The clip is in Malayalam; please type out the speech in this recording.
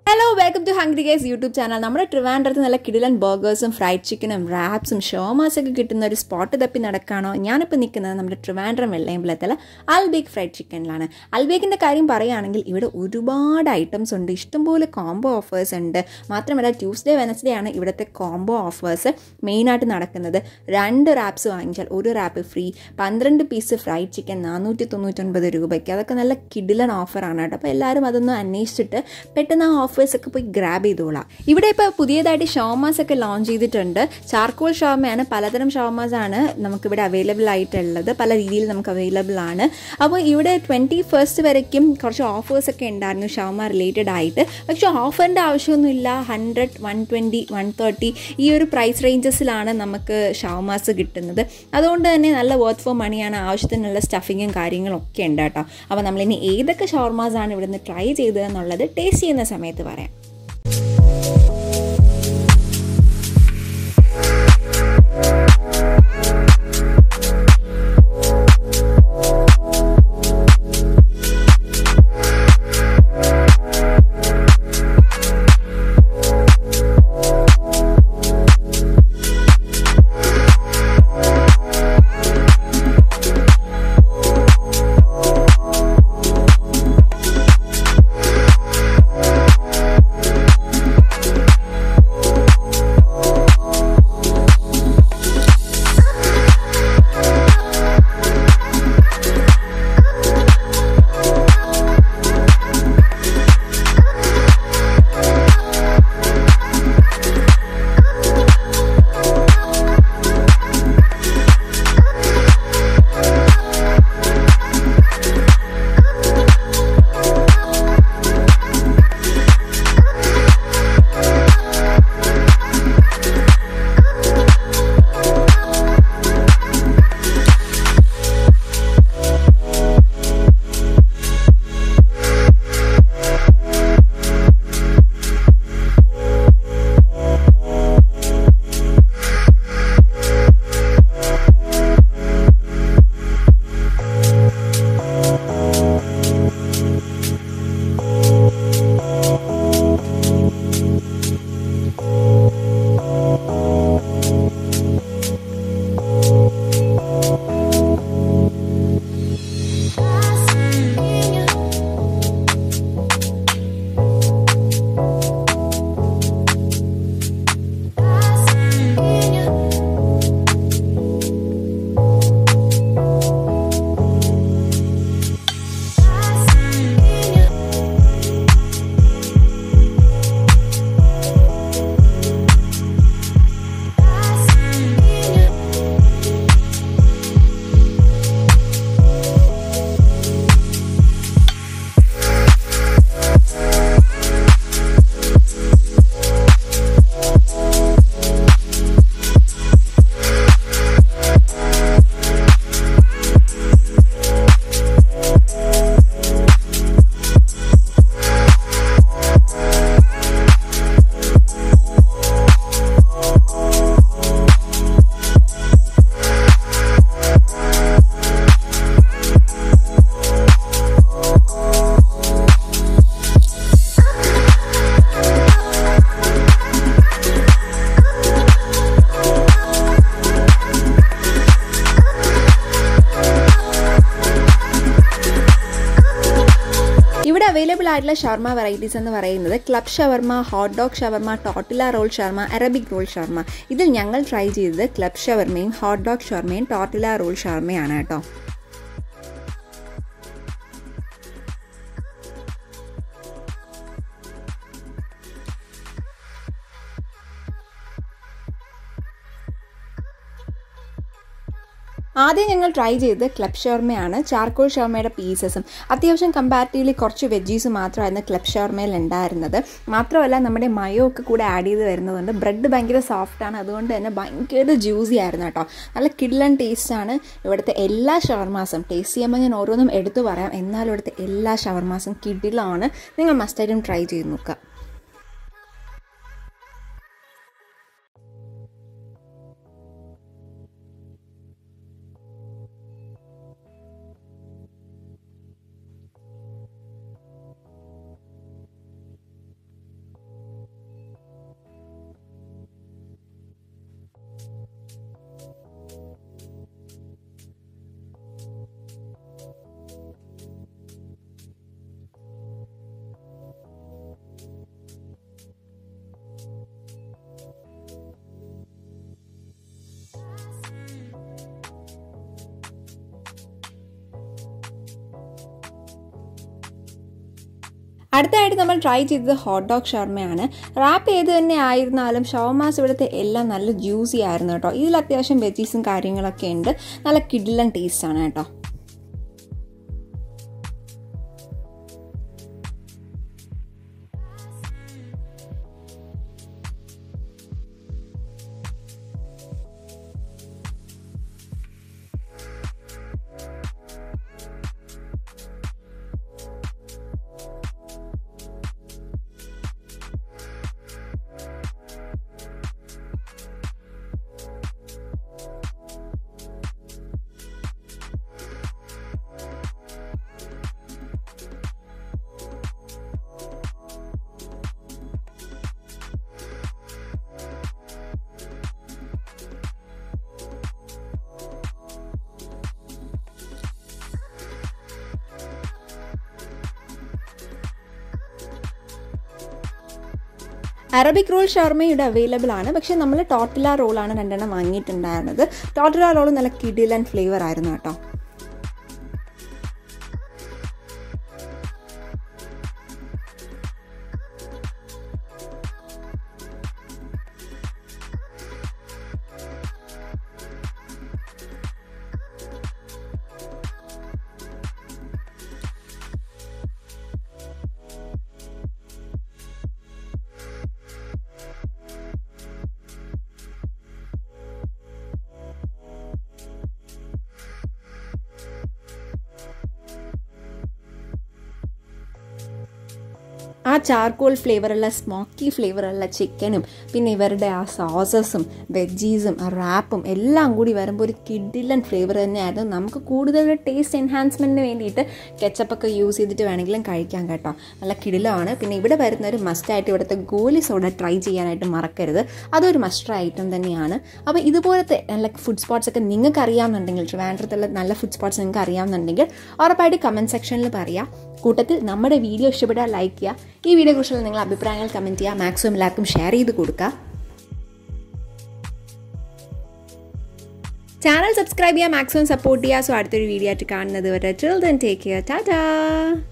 hello welcome to hungry gaze YouTube channel നമ്മുടെ ട്രിവാൻഡ്രത്ത് നല്ല കിടിലൻ ബർഗേഴ്സും ഫ്രൈഡ് ചിക്കനും റാപ്സും ഷോമാസൊക്കെ കിട്ടുന്ന ഒരു സ്പോട്ട് തപ്പി നടക്കാണോ ഞാനിപ്പോൾ നിൽക്കുന്നത് നമ്മുടെ ട്രിവാൻഡ്രം വെള്ളയമ്പലത്തിലെ അൽബേക്ക് ഫ്രൈഡ് ചിക്കനിലാണ് അൽബേക്കിൻ്റെ കാര്യം പറയുകയാണെങ്കിൽ ഇവിടെ ഒരുപാട് ഐറ്റംസ് ഉണ്ട് ഇഷ്ടംപോലെ കോംബോ ഓഫേഴ്സ് ഉണ്ട് മാത്രമല്ല ട്യൂസ്ഡേ വെനസ്ഡേ ആണ് ഇവിടുത്തെ കോംബോ ഓഫേഴ്സ് മെയിനായിട്ട് നടക്കുന്നത് രണ്ട് റാപ്സ് വാങ്ങിച്ചാൽ ഒരു റാപ്പ് ഫ്രീ പന്ത്രണ്ട് പീസ് ഫ്രൈഡ് ചിക്കൻ നാനൂറ്റി തൊണ്ണൂറ്റൊൻപത് രൂപയ്ക്ക് അതൊക്കെ നല്ല കിടിലൻ ഓഫറാണ് കേട്ടോ അപ്പോൾ എല്ലാവരും അതൊന്ന് അന്വേഷിച്ചിട്ട് പെട്ടെന്ന് ആ ഓഫേഴ്സ് ഒക്കെ പോയി ഗ്രാബ് ചെയ്തോളാം ഇവിടെ ഇപ്പോൾ പുതിയതായിട്ട് ഷോമാസ് ഒക്കെ ലോഞ്ച് ചെയ്തിട്ടുണ്ട് ചാർക്കോൾ ഷോമയാണ് പലതരം ഷോമാസ് ആണ് നമുക്കിവിടെ അവൈലബിൾ ആയിട്ടുള്ളത് പല രീതിയിൽ നമുക്ക് അവൈലബിൾ ആണ് അപ്പോൾ ഇവിടെ ട്വൻറ്റി ഫസ്റ്റ് വരയ്ക്കും കുറച്ച് ഓഫേഴ്സ് ഒക്കെ ഉണ്ടായിരുന്നു ഷോമ റിലേറ്റഡ് ആയിട്ട് പക്ഷേ ഓഫറിൻ്റെ ആവശ്യമൊന്നുമില്ല hundred one twenty one thirty ഈ ഒരു പ്രൈസ് റേഞ്ചസിലാണ് നമുക്ക് ഷവമാസ് കിട്ടുന്നത് അതുകൊണ്ട് തന്നെ നല്ല വർത്ത് ഫോർ മണിയാണ് ആവശ്യത്തിനുള്ള സ്റ്റഫിങ്ങും കാര്യങ്ങളും ഒക്കെ ഉണ്ട് കേട്ടോ അപ്പോൾ നമ്മളിനി ഏതൊക്കെ ഷവർമാസാണ് ഇവിടുന്ന് ട്രൈ ചെയ്തതെന്നുള്ളത് ടേസ്റ്റ് ചെയ്യുന്ന സമയത്ത് പറയാം ഇവിടെ അവൈലബിൾ ആയിട്ടുള്ള ഷവർമ വെറൈറ്റീസ് എന്ന് പറയുന്നത് club shawarma hot dog shawarma tortilla roll shawarma Arabic roll shawarma ഇതിൽ ഞങ്ങൾ ട്രൈ ചെയ്തത് ക്ലബ് ഷവർമയും ഹോട്ട് ഡോഗ് ഷവർമയും ടോട്ടില റോൾ ഷവർമയാണ് കേട്ടോ ആദ്യം ഞങ്ങൾ ട്രൈ ചെയ്തത് ക്ലബ് ഷവർമയാണ് ചാർക്കോൾ ഷവർമയുടെ പീസസും അത്യാവശ്യം കമ്പാരിറ്റീവ്ലി കുറച്ച് വെജീസ് മാത്രമായിരുന്നു ക്ലബ് ഷവർമയിൽ ഉണ്ടായിരുന്നത് മാത്രമല്ല നമ്മുടെ മയോ ഒക്കെ കൂടെ ആഡ് ചെയ്ത് വരുന്നതുകൊണ്ട് ബ്രെഡ് ഭയങ്കര സോഫ്റ്റാണ് അതുകൊണ്ട് തന്നെ ഭയങ്കര ജ്യൂസി ആയിരുന്നു കേട്ടോ നല്ല കിഡ്ലൻ ടേസ്റ്റാണ് ഇവിടുത്തെ എല്ലാ ഷവർമാസും ടേസ്റ്റ് ചെയ്യുമ്പോൾ ഞാൻ ഓരോന്നും എടുത്തു പറയാം എന്നാലും ഇവിടുത്തെ എല്ലാ ഷവർമാസും കിഡിലാണ് നിങ്ങൾ മസ്റ്റായിട്ടും ട്രൈ ചെയ്ത് നോക്കുക അടുത്തായിട്ട് നമ്മൾ ട്രൈ ചെയ്തത് ഹോട്ട് ഡോഗ് ഷവർമയാണ് റാപ്പ് ഏത് തന്നെ ആയിരുന്നാലും ഷവർമാസ് ഇവിടുത്തെ എല്ലാം നല്ല ജ്യൂസി ആയിരുന്നു കേട്ടോ ഇതിൽ അത്യാവശ്യം വെജീസും കാര്യങ്ങളൊക്കെ ഉണ്ട് നല്ല കിഡിലൻ ടേസ്റ്റാണ് കേട്ടോ അറബിക് റോൾ ഷവർമയുടെ അവൈലബിൾ ആണ് പക്ഷേ നമ്മൾ ടോട്ടില റോളാണ് രണ്ടെണ്ണം വാങ്ങിയിട്ടുണ്ടായിരുന്നത് ടോട്ടില റോൾ നല്ല കിഡിലൻ ഫ്ലേവർ ആയിരുന്നു കേട്ടോ ആ ചാർക്കോൾ ഫ്ലേവറുള്ള സ്മോക്കി ഫ്ലേവറുള്ള ചിക്കനും പിന്നെ ഇവരുടെ ആ സോസസും വെജീസും ആ റാപ്പും എല്ലാം കൂടി വരുമ്പോൾ ഒരു കിഡിലൻ ഫ്ലേവർ തന്നെയായിരുന്നു നമുക്ക് കൂടുതൽ ടേസ്റ്റ് എൻഹാൻസ്മെൻറ്റിന് വേണ്ടിയിട്ട് കെച്ചപ്പൊക്കെ യൂസ് ചെയ്തിട്ട് വേണമെങ്കിലും കഴിക്കാം കേട്ടോ നല്ല കിടിലമാണ് പിന്നെ ഇവിടെ വരുന്ന ഒരു മസ്റ്റായിട്ട് ഇവിടുത്തെ ഗോലി സോഡ ട്രൈ ചെയ്യാനായിട്ട് മറക്കരുത് അതൊരു മസ്റ്റർ ഐറ്റം തന്നെയാണ് അപ്പോൾ ഇതുപോലത്തെ നല്ല ഫുഡ് സ്പോട്ട്സ് ഒക്കെ നിങ്ങൾക്ക് അറിയാമെന്നുണ്ടെങ്കിൽ ട്രിവാൻഡ്രത്തുള്ള നല്ല ഫുഡ് സ്പോട്ട്സ് നിങ്ങൾക്ക് അറിയാമെന്നുണ്ടെങ്കിൽ ഉറപ്പായിട്ട് കമൻറ്റ് സെക്ഷനിൽ പറയാം കൂട്ടത്തിൽ നമ്മുടെ വീഡിയോ ഇഷ്ടപ്പെട്ടാൽ ലൈക്ക് ചെയ്യുക ഈ വീഡിയോയെക്കുറിച്ചുള്ള നിങ്ങളുടെ അഭിപ്രായങ്ങൾ കമൻറ്റ് ചെയ്യുക മാക്സിമം എല്ലാവർക്കും ഷെയർ ചെയ്ത് കൊടുക്കുക ചാനൽ സബ്സ്ക്രൈബ് ചെയ്യുക മാക്സിമം സപ്പോർട്ട് ചെയ്യുക സോ അടുത്തൊരു വീഡിയോ ആയിട്ട് കാണുന്നത് വരെ chill then take care Tata